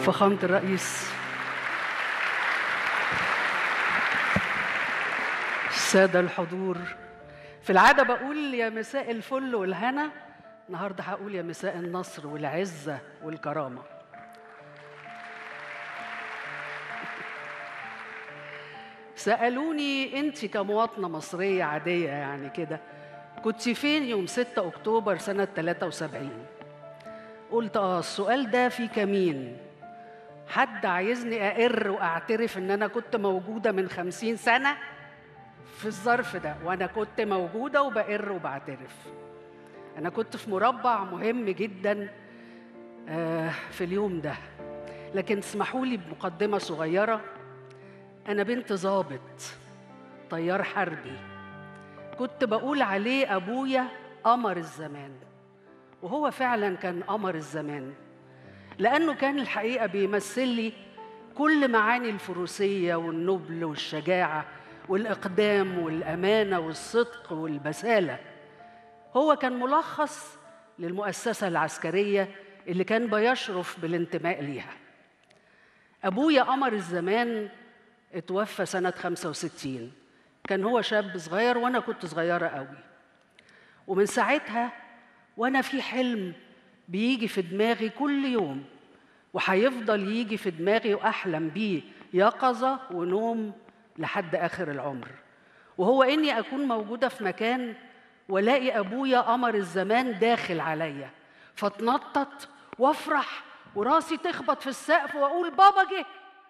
فخامة الرئيس السادة الحضور في العادة بقول يا مساء الفل والهنا النهاردة هقول يا مساء النصر والعزة والكرامة سألوني أنت كمواطنة مصرية عادية يعني كده كنت فين يوم 6 أكتوبر سنة 73 قلت آه السؤال ده في كمين حد عايزني أقر وأعترف إن أنا كنت موجودة من خمسين سنة في الظرف ده وأنا كنت موجودة وبقر وبعترف أنا كنت في مربع مهم جدا آه، في اليوم ده لكن اسمحوا لي بمقدمة صغيرة أنا بنت ظابط طيار حربي كنت بقول عليه أبويا قمر الزمان وهو فعلا كان قمر الزمان لأنه كان الحقيقة بيمثل لي كل معاني الفروسية والنبل والشجاعة والإقدام والأمانة والصدق والبسالة هو كان ملخص للمؤسسة العسكرية اللي كان بيشرف بالانتماء ليها أبويا قمر الزمان اتوفى سنة 65 كان هو شاب صغير وأنا كنت صغيرة قوي ومن ساعتها وأنا في حلم بيجي في دماغي كل يوم وهيفضل يجي في دماغي وأحلم بيه يقظة ونوم لحد آخر العمر وهو إني أكون موجودة في مكان والاقي أبويا قمر الزمان داخل عليا فاتنطط وافرح وراسي تخبط في السقف واقول بابا جه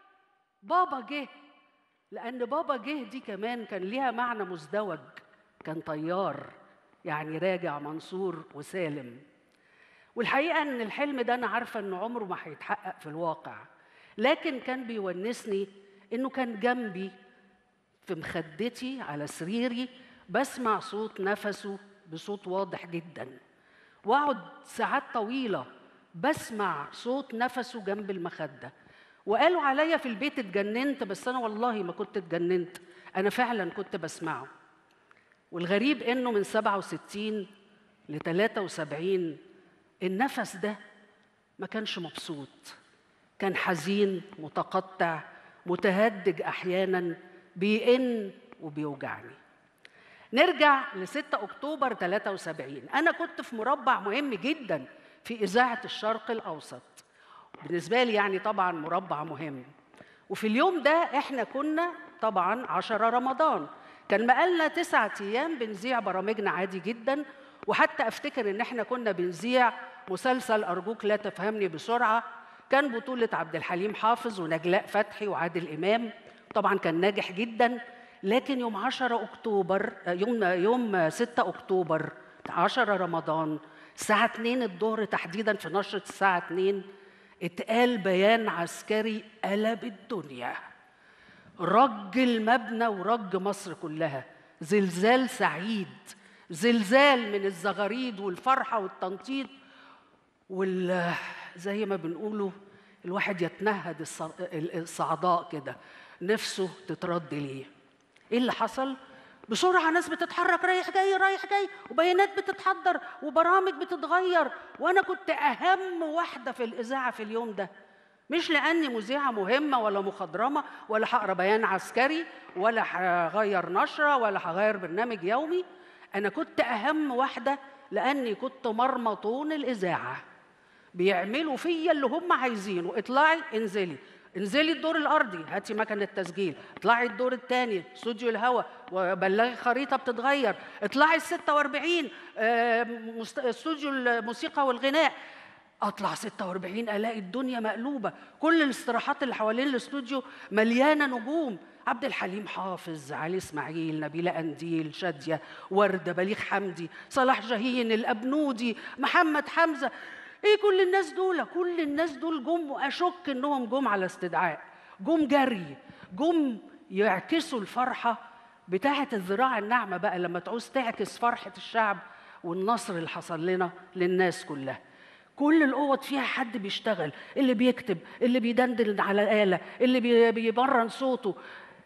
بابا جه لأن بابا جه دي كمان كان ليها معنى مزدوج كان طيار يعني راجع منصور وسالم والحقيقة إن الحلم ده أنا عارفة إن عمره ما هيتحقق في الواقع لكن كان بيونسني إنه كان جنبي في مخدتي على سريري بسمع صوت نفسه بصوت واضح جدا واقعد ساعات طويلة بسمع صوت نفسه جنب المخدة وقالوا عليا في البيت اتجننت بس أنا والله ما كنت اتجننت أنا فعلا كنت بسمعه والغريب إنه من 67 ل 73 النفس ده ما كانش مبسوط كان حزين متقطع متهدج أحيانا بيئن وبيوجعني نرجع ل 6 أكتوبر 73 أنا كنت في مربع مهم جدا في إذاعة الشرق الأوسط بالنسبة لي يعني طبعا مربع مهم وفي اليوم ده احنا كنا طبعا 10 رمضان كان بقالنا تسعة أيام بنذيع برامجنا عادي جدا وحتى أفتكر إن احنا كنا بنذيع مسلسل أرجوك لا تفهمني بسرعة كان بطولة عبد الحليم حافظ ونجلاء فتحي وعادل إمام طبعا كان ناجح جدا لكن يوم 10 أكتوبر يوم يوم 6 أكتوبر 10 رمضان الساعة 2 الظهر تحديدا في نشرة الساعة 2 اتقال بيان عسكري قلب الدنيا رج المبنى ورج مصر كلها زلزال سعيد زلزال من الزغاريد والفرحة والتنطيط وال زي ما بنقوله الواحد يتنهد الصعداء كده نفسه تترد ليه ايه اللي حصل بسرعه ناس بتتحرك رايح جاي رايح جاي وبيانات بتتحضر وبرامج بتتغير وانا كنت اهم واحده في الاذاعه في اليوم ده مش لاني مذيعه مهمه ولا مخضرمه ولا هقرا بيان عسكري ولا هغير نشره ولا هغير برنامج يومي انا كنت اهم واحده لاني كنت مرمطون الاذاعه بيعملوا فيا اللي هم عايزينه اطلعي انزلي انزلي الدور الارضي هاتي مكنه تسجيل اطلعي الدور الثاني استوديو الهواء وبلغي خريطه بتتغير اطلعي ال 46 استوديو الموسيقى والغناء اطلع 46 الاقي الدنيا مقلوبه كل الاستراحات اللي حوالين الاستوديو مليانه نجوم عبد الحليم حافظ علي اسماعيل نبيله قنديل شاديه ورده بليغ حمدي صلاح جاهين الابنودي محمد حمزه ايه كل الناس دول كل الناس دول جم واشك انهم جم على استدعاء جم جري جم يعكسوا الفرحه بتاعه الذراع الناعمه بقى لما تعوز تعكس فرحه الشعب والنصر اللي حصل لنا للناس كلها كل الاوض فيها حد بيشتغل اللي بيكتب اللي بيدندن على الاله اللي بيبرن صوته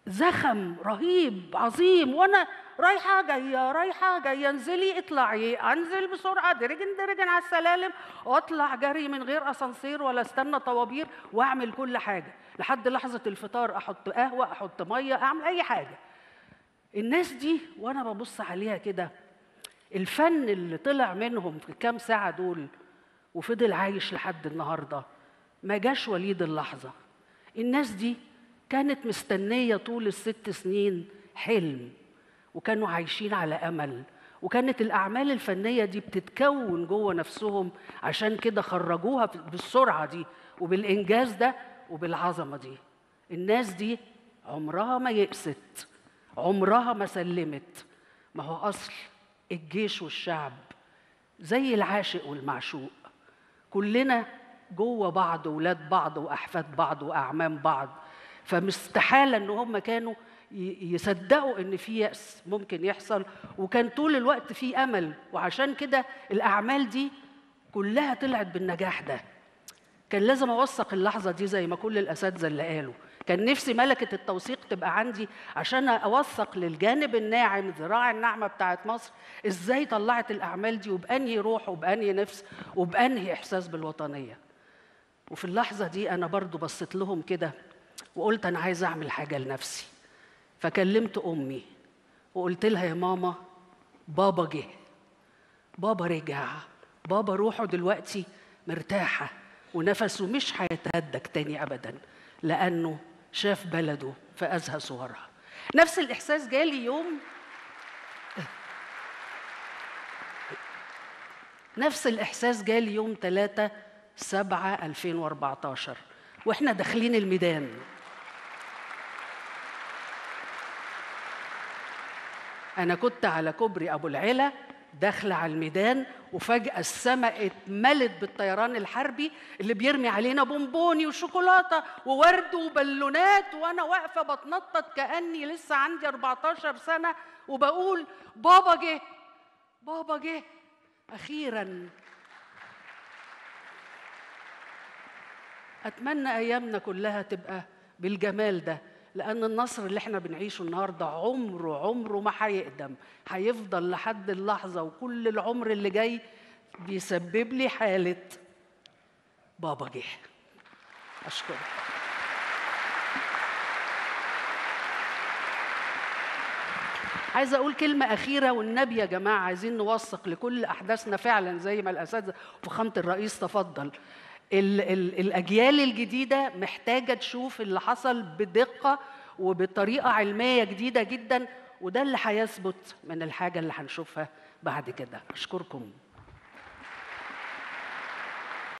زخم رهيب عظيم وانا رايحه جايه رايحه جايه انزلي اطلعي انزل بسرعه درجن درجن على السلالم واطلع جري من غير اسانسير ولا استنى طوابير واعمل كل حاجه لحد لحظه الفطار احط قهوه احط ميه اعمل اي حاجه الناس دي وانا ببص عليها كده الفن اللي طلع منهم في الكام ساعه دول وفضل عايش لحد النهارده ما جاش وليد اللحظه الناس دي كانت مستنيه طول الست سنين حلم وكانوا عايشين على امل وكانت الاعمال الفنيه دي بتتكون جوه نفسهم عشان كده خرجوها بالسرعه دي وبالانجاز ده وبالعظمه دي الناس دي عمرها ما يئست عمرها ما سلمت ما هو اصل الجيش والشعب زي العاشق والمعشوق كلنا جوه بعض ولاد بعض واحفاد بعض واعمام بعض فمستحاله ان هم كانوا يصدقوا ان في يأس ممكن يحصل وكان طول الوقت في امل وعشان كده الاعمال دي كلها طلعت بالنجاح ده كان لازم اوثق اللحظه دي زي ما كل الاساتذه اللي قالوا كان نفسي ملكه التوثيق تبقى عندي عشان اوثق للجانب الناعم الذراع الناعمه بتاعت مصر ازاي طلعت الاعمال دي وبانهي روح وبانهي نفس وبانهي احساس بالوطنيه وفي اللحظه دي انا برضو بصيت لهم كده وقلت انا عايزه اعمل حاجه لنفسي فكلمت امي وقلت لها يا ماما بابا جه بابا رجع بابا روحه دلوقتي مرتاحه ونفسه مش هيتهدك تاني ابدا لانه شاف بلده في ازهى صورها نفس الاحساس جالي يوم نفس الاحساس جالي يوم 3 7 2014 واحنا داخلين الميدان انا كنت على كوبري ابو العلا داخله على الميدان وفجاه السماء اتملت بالطيران الحربي اللي بيرمي علينا بونبوني وشوكولاته وورد وبالونات وانا واقفه بتنطط كاني لسه عندي 14 سنه وبقول بابا جه بابا جه اخيرا اتمنى ايامنا كلها تبقى بالجمال ده لأن النصر اللي احنا بنعيشه النهاردة عمره عمره ما هيقدم هيفضل لحد اللحظة وكل العمر اللي جاي بيسبب لي حالة بابا جه أشكرك عايزه اقول كلمه اخيره والنبي يا جماعه عايزين نوثق لكل احداثنا فعلا زي ما الاساتذه وفخامه الرئيس تفضل ال ال الاجيال الجديده محتاجه تشوف اللي حصل بدقه وبطريقه علميه جديده جدا وده اللي هيثبت من الحاجه اللي هنشوفها بعد كده اشكركم